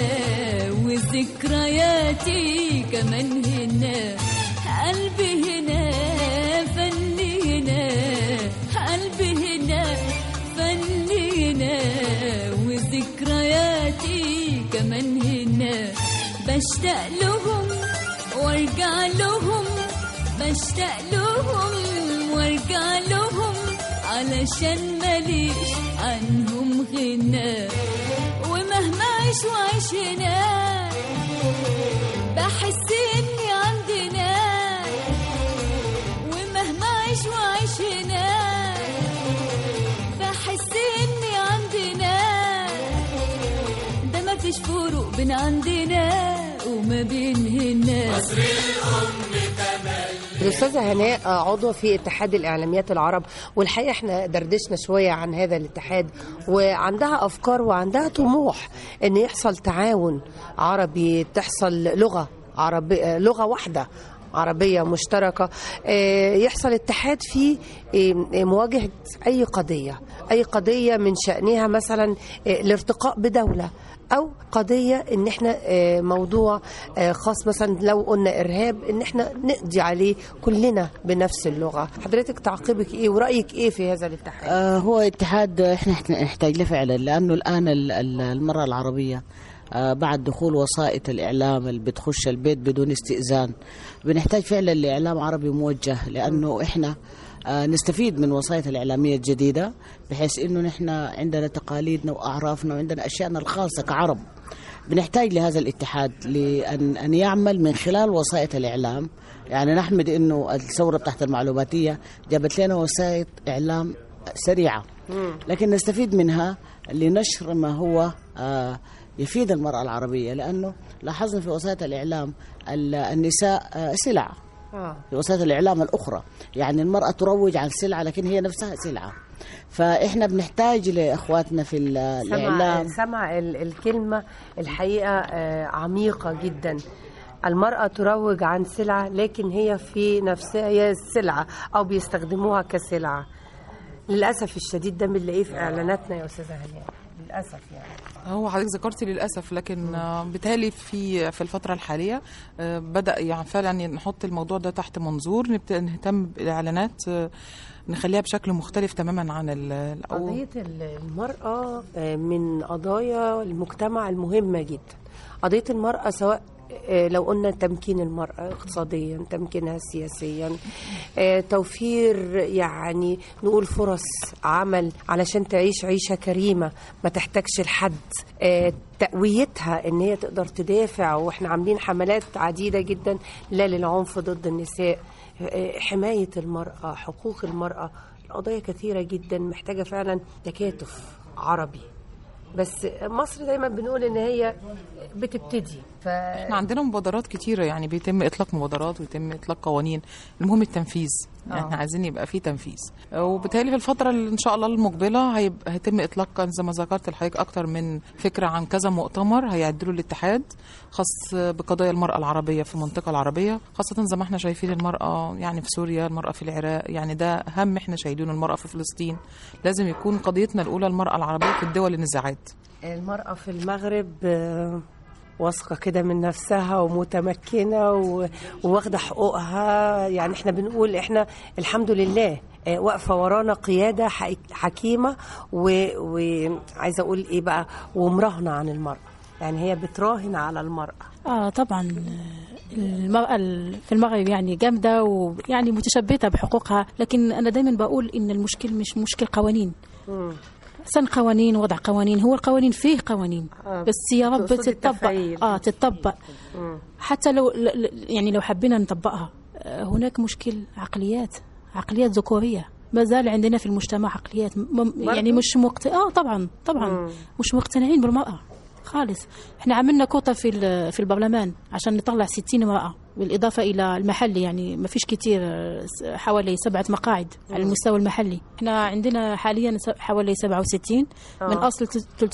وذكرياتي كمان هنا قلبي هنا فني هنا قلبي هنا فني هنا وذكرياتي كمان هنا بشتاق لهم وارجع لهم بشتاق لهم وارجع لهم علشان ماليش عنهم غنى ومهما عيش وعيش هنا بحس اني عندنا ومهما عيش وعيش هنا بحس اني عندنا ده مفيش فروق بين عندنا وما بين هنا الأستاذة هناء آه، عضوة في اتحاد الإعلاميات العرب والحقيقة احنا دردشنا شوية عن هذا الاتحاد وعندها أفكار وعندها طموح أن يحصل تعاون عربي تحصل لغة عربية لغة واحدة عربية مشتركة آه، يحصل اتحاد في آه، مواجهة أي قضية أي قضية من شأنها مثلا آه، الارتقاء بدولة او قضيه ان احنا آه، موضوع آه، خاص مثلا لو قلنا ارهاب ان احنا نقضي عليه كلنا بنفس اللغه حضرتك تعقيبك ايه ورايك ايه في هذا الاتحاد آه هو اتحاد احنا إحنا نحتاج له فعلا لانه الان ال- ال- المراه العربيه آه بعد دخول وسائط الاعلام اللي بتخش البيت بدون استئذان بنحتاج فعلا لاعلام عربي موجه لانه احنا آه نستفيد من وسائط الاعلاميه الجديده بحيث انه نحن عندنا تقاليدنا واعرافنا وعندنا اشيائنا الخاصه كعرب بنحتاج لهذا الاتحاد لأن أن يعمل من خلال وسائط الإعلام يعني نحمد أنه الثورة بتاعت المعلوماتية جابت لنا وسائط إعلام سريعة لكن نستفيد منها لنشر ما هو آه، يفيد المرأة العربية لأنه لاحظنا في وسائط الإعلام ال- النساء آه، سلع اه في وسائل الإعلام الأخرى يعني المرأة تروج عن سلعة لكن هي نفسها سلعة فإحنا بنحتاج لأخواتنا في ال- سمع الإعلام سمع ال- الكلمة الحقيقة آه، عميقة جدا المرأة تروج عن سلعة لكن هي في نفسها هي السلعة أو بيستخدموها كسلعة للأسف الشديد ده بنلاقيه في إعلاناتنا يا أستاذة هناء للأسف يعني هو حضرتك ذكرتي للاسف لكن آه، بالتالي في في الفتره الحاليه آه، بدا يعني فعلا نحط الموضوع ده تحت منظور نبدا نهتم بالاعلانات آه، نخليها بشكل مختلف تماما عن ال- الاول قضية ال- المرأة آه، من قضايا المجتمع المهمة جدا قضية المرأة سواء آه، لو قلنا تمكين المرأة اقتصاديا تمكينها سياسيا آه، توفير يعني نقول فرص عمل علشان تعيش عيشة كريمة ما تحتاجش لحد آه، تقويتها ان هي تقدر تدافع واحنا عاملين حملات عديدة جدا لا للعنف ضد النساء آه، حماية المرأة حقوق المرأة القضايا كثيرة جدا محتاجة فعلا تكاتف عربي بس مصر دايما بنقول ان هي بتبتدي ف احنا عندنا مبادرات كتيرة يعني بيتم إطلاق مبادرات ويتم إطلاق قوانين المهم التنفيذ يعني احنا عايزين يبقى في تنفيذ وبالتالي في الفترة اللي إن شاء الله المقبلة هيبقى هيتم إطلاق زي ما ذكرت لحضرتك أكتر من فكرة عن كذا مؤتمر هيعدلوا الاتحاد خاص بقضايا المرأة العربية في المنطقة العربية خاصة زي ما احنا شايفين المرأة يعني في سوريا المرأة في العراق يعني ده هم احنا شايلينه المرأة في فلسطين لازم يكون قضيتنا الأولى المرأة العربية في الدول النزاعات المرأة في المغرب آه، واثقة كده من نفسها ومتمكنة و- وواخدة حقوقها يعني احنا بنقول احنا الحمد لله آه، واقفة ورانا قيادة حك- حكيمة وعايزة اقول ايه بقى ومراهنة عن المرأة يعني هي بتراهن على المرأة اه طبعا المرأة ال- في المغرب يعني جامدة ويعني متشبتة بحقوقها لكن أنا دايما بقول إن المشكل مش مشكل قوانين سن قوانين وضع قوانين هو القوانين فيه قوانين آه، بس يا رب تقصدي تتطبق التفعيل. اه تتطبق حتى لو ل- ل- يعني لو حبينا نطبقها آه، هناك مشكل عقليات عقليات ذكورية ما زال عندنا في المجتمع عقليات م- يعني مش مقت... اه طبعا طبعا مش مقتنعين بالمرأة خالص احنا عملنا كوطة في ال- في البرلمان عشان نطلع 60 امرأة بالإضافة إلى المحلي يعني ما فيش كتير آه، س- حوالي سبعة مقاعد على المستوى المحلي احنا عندنا حاليا س- حوالي 67 من أصل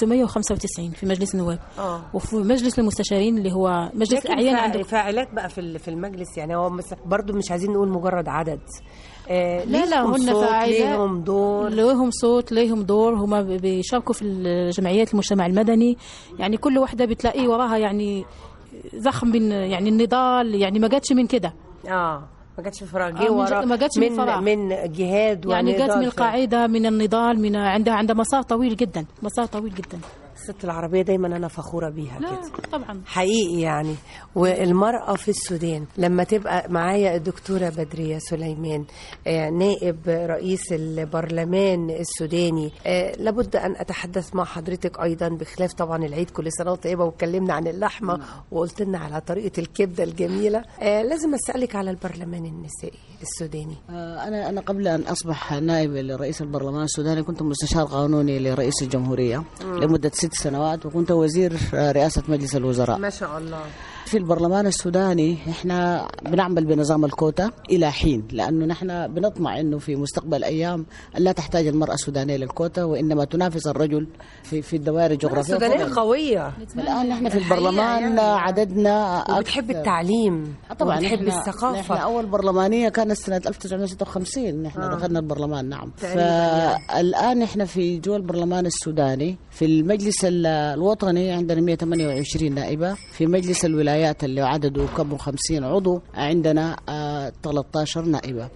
395 في مجلس النواب آه. وفي مجلس المستشارين اللي هو مجلس لكن الأعيان فا- عندكم فاعلات بقى في ال- في المجلس يعني هو مثلا برضو مش عايزين نقول مجرد عدد آه لا لا ليهم هن صوت، فاعلات ليهم دور لهم صوت ليهم دور هما ب- بيشاركوا في الجمعيات المجتمع المدني يعني كل واحدة بتلاقي وراها يعني زخم من يعني النضال يعني ما جاتش من كده اه ما جاتش في فراغ آه، جه من ورا ج- ما جاتش من من فراغ. من جهاد يعني جات ونضال من في- القاعدة من النضال من عندها عندها مسار طويل جدا مسار طويل جدا الست العربيه دايما انا فخوره بيها لا كده طبعا حقيقي يعني والمرأة في السودان لما تبقى معايا الدكتورة بدرية سليمان آه، نائب رئيس البرلمان السوداني آه، لابد أن أتحدث مع حضرتك أيضا بخلاف طبعا العيد كل سنة وأنت طيبة واتكلمنا عن اللحمة وقلت لنا على طريقة الكبدة الجميلة آه، لازم أسألك على البرلمان النسائي السوداني آه، أنا أنا قبل أن أصبح نائب لرئيس البرلمان السوداني كنت مستشار قانوني لرئيس الجمهورية لمدة ست سنوات وكنت وزير آه، رئاسة مجلس الوزراء ما شاء الله في البرلمان السوداني احنا بنعمل بنظام الكوتا الى حين لانه نحن بنطمع انه في مستقبل ايام لا تحتاج المراه السودانيه للكوتا وانما تنافس الرجل في في الدوائر الجغرافيه السودانية فقط. قوية الان نحن في الحقيقة البرلمان يعني. عددنا وبتحب أكثر. التعليم طبعا وبتحب نحن- الثقافة نحن اول برلمانيه كانت سنه 1956 نحن آه. دخلنا البرلمان نعم تقريباً يعني. فالان نحن في جوا البرلمان السوداني في المجلس ال- الوطني عندنا 128 نائبه في مجلس الولايات اللي عدده كم 50 عضو عندنا آه 13 نائبه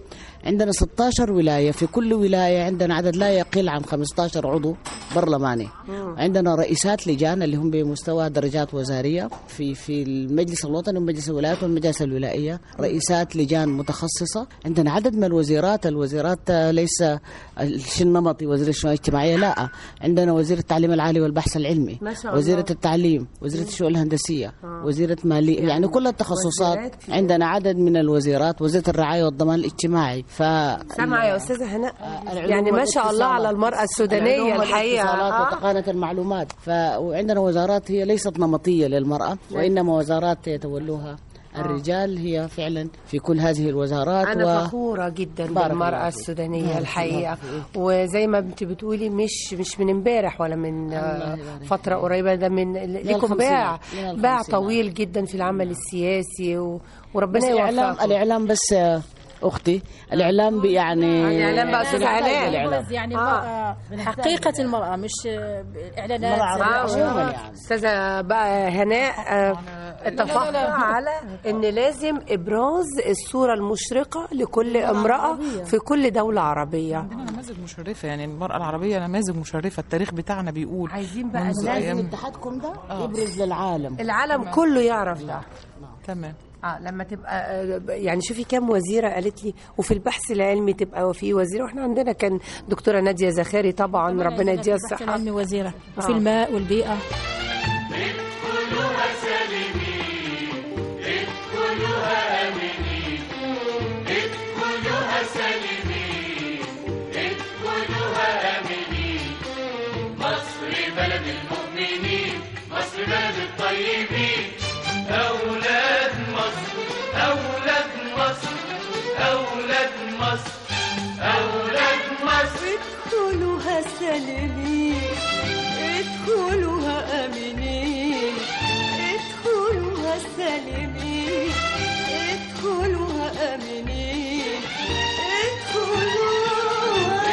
عندنا 16 ولايه في كل ولايه عندنا عدد لا يقل عن 15 عضو برلماني عندنا رئيسات لجان اللي هم بمستوى درجات وزاريه في في المجلس الوطني ومجلس الولايات والمجالس الولائيه رئيسات لجان متخصصه عندنا عدد من الوزيرات الوزيرات آه، ليس الشيء النمطي وزير الشؤون الاجتماعيه لا عندنا وزير التعليم العالي والبحث العلمي ما شاء الله. وزيره التعليم وزيره الشؤون الهندسيه وزيره ماليه يعني كل التخصصات وزيرات في- عندنا عدد من الوزيرات وزيره الرعايه والضمان الاجتماعي ف سامعه يا استاذه هناء العلوم يعني ما شاء الله والاتصالات. على المراه السودانيه العلوم الحقيقه والاتصالات آه. وتقنيه المعلومات ف... وعندنا وزارات هي ليست نمطيه للمراه وانما وزارات يتولوها الرجال هي فعلا في كل هذه الوزارات أنا فخورة جدا بارك الله بالمرأة فيك. السودانية بارك الحقيقة الله وزي ما انت بتقولي مش مش من امبارح ولا من آه، يبارك فترة قريبة ده من لكم باع الخمسينات. من باع الخمسينات. طويل جدا في العمل السياسي و- بس وربنا الاعلام يوفقكم الاعلام بس آه، اختي الاعلام بي- يعني الإعلام بقى أستاذ علاء. الإعلام. يعني آه. المرأة حقيقة المرأة مش آه، إعلانات المرأة عموماً آه، يعني. استاذه بقى هناء آه، اتفقنا على ان لازم ابراز الصوره المشرقه لكل امراه في كل دوله عربيه عندنا نماذج مشرفه يعني المراه العربيه نماذج مشرفه التاريخ بتاعنا بيقول عايزين بقى منذ لازم أيام- اتحادكم ده يبرز للعالم العالم كله يعرف ده تمام اه لما تبقى آه، يعني شوفي كام وزيره قالت لي وفي البحث العلمي تبقى في وزيره واحنا عندنا كان دكتوره ناديه زخاري طبعا ربنا يديها البحث الصحه العلمي وزيرة وفي الماء والبيئة أولاد مصر أولاد مصر أولاد مصر أولاد مصر ادخلوها سالمين ادخلوها امنين ادخلوها سالمين ادخلوها امنين ادخلوها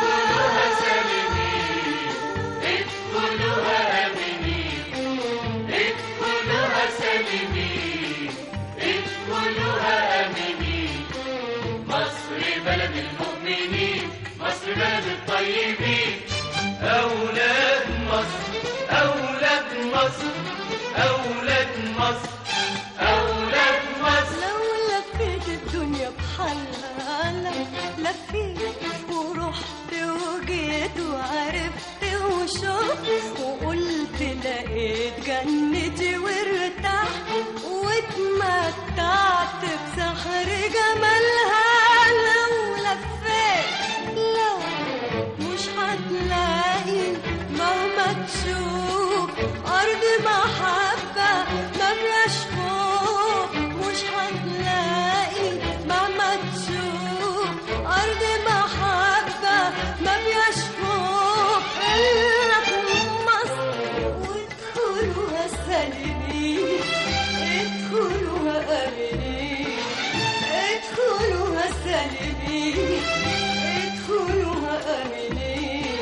ادخلوها سالمين ادخلوها آمنين مصر بلد المؤمنين مصر بلد الطيبين أولاد مصر أولاد مصر أولاد مصر أولاد مصر لو لفيت الدنيا بحالها لو لفيت ورحت وجيت وعرفت وشفت وقلت لقيت جنتي وارتحت واتمتعت بسحر جمالها لو لفيت لو مش هتلاقي مهما تشوف أرض محبة مفيهاش خوف مش هتلاقي مهما تشوف أرض محبة مفيهاش خوف إلا في مصر وادخلوها سالمين ادخلوها آمنين ادخلوها سالمين ادخلوها آمنين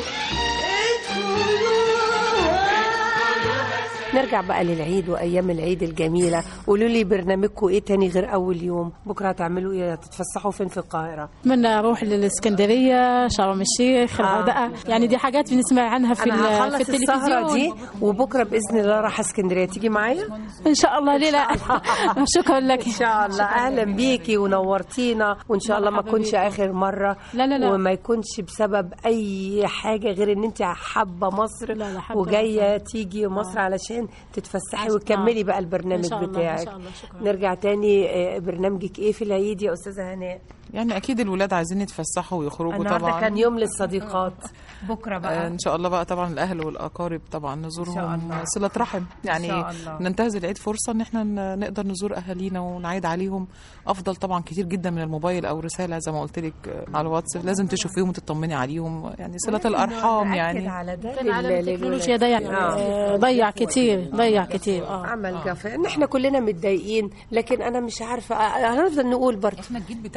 ادخلوها نرجع بقى للعيد وايام العيد الجميله قولوا لي برنامجكم ايه تاني غير اول يوم بكره هتعملوا ايه هتتفسحوا فين في القاهره أتمنى أروح للإسكندرية شرم الشيخ الغردقة يعني دي حاجات بنسمع عنها في, انا ال- في هخلص السهره دي التلفزيون وبكره باذن الله راح اسكندريه تيجي معايا إن شاء الله ليه لا شكرا لك ان شاء الله اهلا بيكي ونورتينا وان شاء الله ما مرحبا تكونش بيكي. اخر مره لا لا لا. وما يكونش بسبب اي حاجه غير ان انت حابه مصر لا لا، حابة وجايه تيجي مصر علشان تتفسحي عشان- وتكملي آه. بقى إن البرنامج شاء الله، إن بتاعك شاء الله، شكرا. نرجع تاني آه، برنامجك ايه في العيد يا استاذه هناء يعني اكيد الولاد عايزين يتفسحوا ويخرجوا النهارده طبعا كان يوم للصديقات بكره آه، بقى ان شاء الله بقى طبعا الاهل والاقارب طبعا نزورهم الله. صله رحم يعني شاء الله. ننتهز العيد فرصه ان احنا ن- نقدر نزور اهالينا ونعيد عليهم افضل طبعا كتير جدا من الموبايل او رساله زي ما قلت لك آه، على الواتس لازم تشوفيهم وتطمني عليهم يعني صله الارحام نأكد يعني على ده كان عالم لل- التكنولوجيا للولاد. ضيع آه. آه، ضيع كتير ضيع كتير اه عمل جفا ان احنا كلنا متضايقين لكن انا مش عارفه آه، هنفضل نقول برضه احنا الجيل بتاعنا اللي متضايق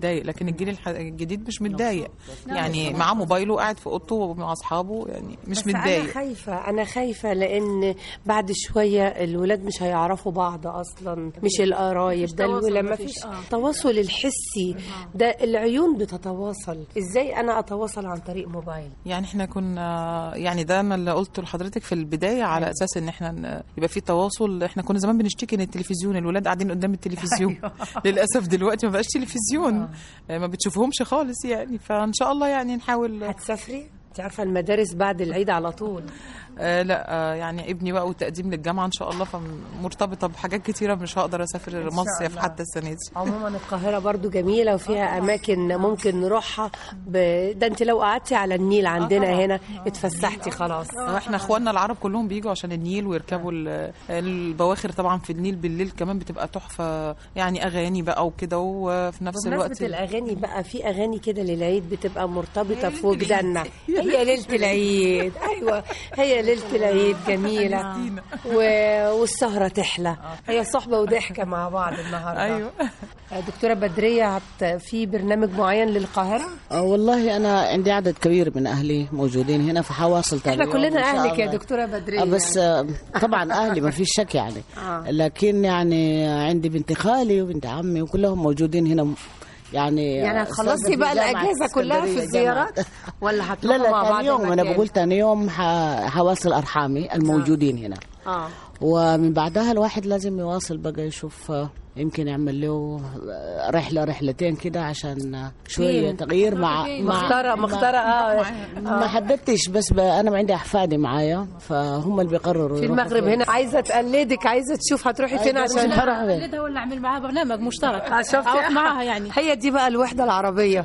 متضايق لكن الجيل الح- الجديد مش متضايق يعني معاه موبايله قاعد في اوضته مع اصحابه يعني مش بس انا متضايق خايفه انا خايفه لان بعد شويه الولاد مش هيعرفوا بعض اصلا مش القرايب ده تواصل، الولاد ما مفيش- فيش آه. التواصل الحسي ده العيون بتتواصل ازاي انا اتواصل عن طريق موبايل يعني احنا كنا يعني ده ما اللي قلته لحضرتك في البدايه على اساس ان احنا ن- يبقى في تواصل احنا كنا زمان بنشتكي ان التلفزيون الولاد قاعدين قدام التلفزيون للاسف دلوقتي ما بقاش تلفزيون آه، ما بتشوفهمش خالص يعني فان شاء الله يعني نحاول هتسافري انت عارفه المدارس بعد العيد على طول آه لا آه يعني ابني بقى والتقديم للجامعه ان شاء الله فمرتبطه بحاجات كتيره مش هقدر اسافر مصيف حتى السنه دي عموما القاهرة برضو جميلة وفيها أماكن ممكن نروحها ب... ده أنت لو قعدتي على النيل عندنا هنا اتفسحتي خلاص احنا اخواننا العرب كلهم بيجوا عشان النيل ويركبوا ال- البواخر طبعا في النيل بالليل كمان بتبقى تحفه يعني اغاني بقى وكده وفي نفس الوقت بمناسبة الأغاني بقى في أغاني كده للعيد بتبقى مرتبطة في وجداننا هي ليلة العيد أيوة هي ليلة العيد جميلة و... والسهرة تحلى هي صحبة وضحكة مع بعض النهاردة ايوه دكتورة بدرية هت... في برنامج معين للقاهرة آه، والله أنا عندي عدد كبير من أهلي موجودين هنا فحواصل تاني احنا يوم كلنا إن شاء أهلك يا الله. دكتورة بدرية آه، بس آه، طبعا أهلي ما فيش شك يعني آه. لكن يعني عندي بنت خالي وبنت عمي وكلهم موجودين هنا يعني يعني آه، هتخلصي أستاذة بقى في جامعة الأجازة كلها في اسكندرية الزيارات جامعة. ولا لا هتروحوا لا مع بعض ثاني يوم أنا المكان؟ بقول ثاني يوم ح- حواصل أرحامي الموجودين هنا اه ومن بعدها الواحد لازم يواصل بقى يشوف آه، يمكن يعمل له آه، رحلة رحلتين كده عشان آه، شوية فين؟ تغيير مع مع مختارة مختارة اه ما حددتش بس ب... انا عندي احفادي معايا فهم اللي بيقرروا في يروحوا المغرب فين. هنا عايزة تقلدك عايزة تشوف هتروحي فين أيوة، عشان مش هروح فين. اقلدها ولا اعمل معاها برنامج مشترك آه، شفتي؟ اقف معاها يعني هي دي بقى الوحدة العربية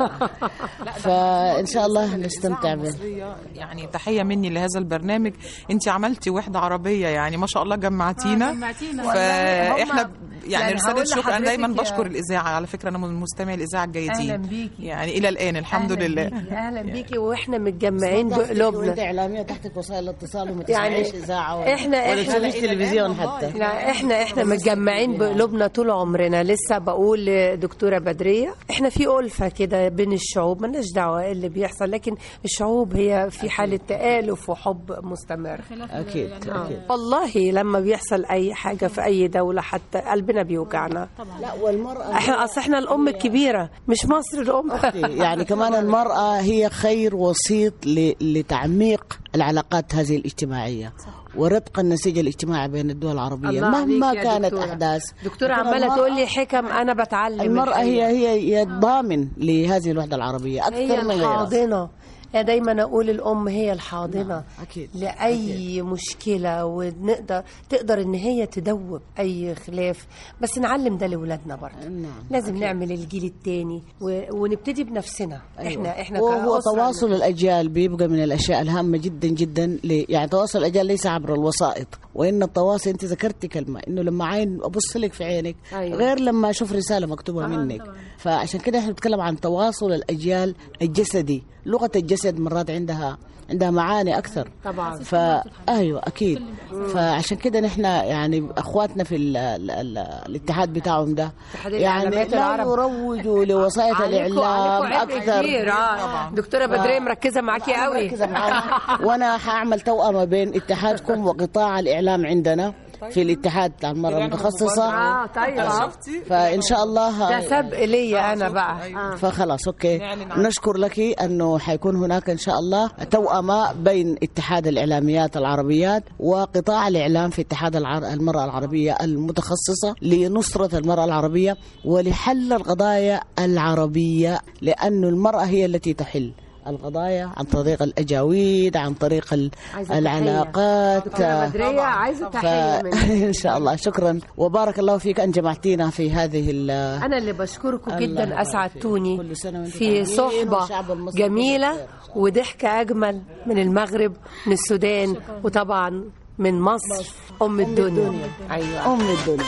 فان شاء الله نستمتع به المصرية يعني تحية مني لهذا البرنامج انت عملتي وحدة عربية يعني ما شاء الله جمعتينا آه، جمعتينا. فاحنا هم- يعني, يعني رسالة هقول شكر انا دايما لحضرتك يا- بشكر الإذاعة على فكرة أنا من مستمعي الإذاعة الجيدين أهلاً بيكي. يعني إلى الآن الحمد أهلاً لله بيكي، أهلا بيكي وإحنا متجمعين تحتك وانت بقلوبنا اعلاميه تحتك وسائل الاتصال وما يعني تسمعيش اذاعه ولا إحنا- ولا إحنا- تشوفيش تلفزيون حتى لا احنا احنا متجمعين بقلوبنا طول عمرنا لسه بقول لدكتوره بدريه احنا في ألفة كده بين الشعوب مالناش دعوه إيه اللي بيحصل لكن الشعوب هي في حاله تآلف وحب مستمر اكيد اكيد والله لما بيحصل اي حاجه في اي دوله حتى قلبنا بيوجعنا لا والمراه احنا اصل احنا الام الكبيره مش مصر الام يعني كمان المرأة هي خير وسيط ل- لتعميق العلاقات هذه الاجتماعية وربق النسيج الاجتماعي بين الدول العربية الله مهما عليك يا كانت دكتورة. أحداث دكتوره لكن عماله المرأة- تقول لي حكم انا بتعلم المرأة الحقيقة. هي هي هي الضامن لهذه الوحدة العربية هي أكثر من غيرها الحاضنة يا دايما اقول الام هي الحاضنه أكيد. لاي مشكله ونقدر تقدر ان هي تدوب اي خلاف بس نعلم ده لاولادنا برضه نعم، لازم نعمل الجيل الثاني ونبتدي بنفسنا احنا احنا وهو كأسرة تواصل الأجيال بيبقى من الأشياء الهامة جدا جدا ل... يعني تواصل الأجيال ليس عبر الوسائط وإن التواصل أنت ذكرتي كلمة إنه لما عين أبص لك في عينك أيوة. غير لما أشوف رسالة مكتوبة منك فعشان كده إحنا بنتكلم عن تواصل الأجيال الجسدي لغة الجسد مرات عندها عندها معاني أكثر طبعا فا ايوه اكيد فعشان كده نحن يعني اخواتنا في ال ال ال الاتحاد بتاعهم ده اتحاد يعني الإعلامات لا العرب. يروجوا لوسائط عليكوا- الاعلام عليكوا عبء اكثر كبير اه دكتوره بدريه مركزه معاكي قوي مركزة معانا. وانا حاعمل توأمة بين اتحادكم وقطاع الاعلام عندنا في الاتحاد بتاع المرأة المتخصصة اه طيب آه. فان شاء الله ده سبق ليا انا بقى آه. فخلاص اوكي نشكر لك انه حيكون هناك ان شاء الله توأمة بين اتحاد الاعلاميات العربيات وقطاع الاعلام في اتحاد العر... المراه العربيه المتخصصه لنصره المراه العربيه ولحل القضايا العربيه لانه المراه هي التي تحل القضايا عن طريق الاجاويد عن طريق ال- عايزة تحية. العلاقات دكتوره بدريه عايزه تحيه منك فإن شاء الله شكرا وبارك الله فيك أن جمعتينا في هذه ال- أنا اللي بشكركم الله جدا يبارك أسعدتوني فيك. كل سنة وأنتم في طيبين صحبة والشعب المصري جميلة بخير. وضحكة أجمل من المغرب من السودان وطبعا من مصر أم الدنيا أيوة أم الدنيا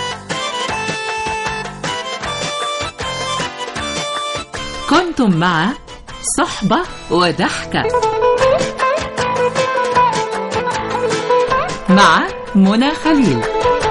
كنتم مع صحبة وضحكة مع منى خليل